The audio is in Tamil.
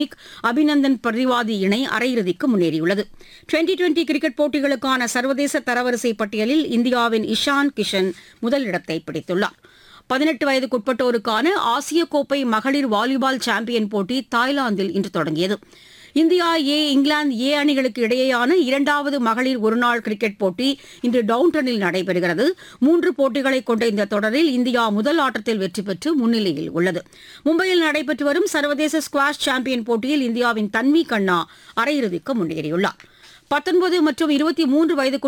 அபிநந்தன் பர்ரிவாதி இணை அரையிறுதிக்கு முன்னேறியுள்ளது டுவெண்டி டுவெண்டி கிரிக்கெட் போட்டிகளுக்கான சர்வதேச தரவரிசை பட்டியலில் இந்தியாவின் இஷான் கிஷன் முதலிடத்தை பிடித்துள்ளார் பதினெட்டு வயதுக்குட்பட்டோருக்கான ஆசிய கோப்பை மகளிர் வாலிபால் சாம்பியன் போட்டி தாய்லாந்தில் இன்று தொடங்கியது இந்தியா ஏ இங்கிலாந்து ஏ அணிகளுக்கு இடையேயான இரண்டாவது மகளிர் ஒருநாள் கிரிக்கெட் போட்டி இன்று டவுன்டனில் நடைபெறுகிறது மூன்று போட்டிகளை கொண்ட இந்த தொடரில் இந்தியா முதல் ஆட்டத்தில் வெற்றி பெற்று முன்னிலையில் உள்ளது மும்பையில் நடைபெற்று வரும் சர்வதேச ஸ்குவாஷ் சாம்பியன் போட்டியில் இந்தியாவின் தன்வி கண்ணா அரையிறுதிக்கு முன்னேறியுள்ளார் பத்தொன்பது மற்றும் இருபத்தி மூன்று வயதுக்கு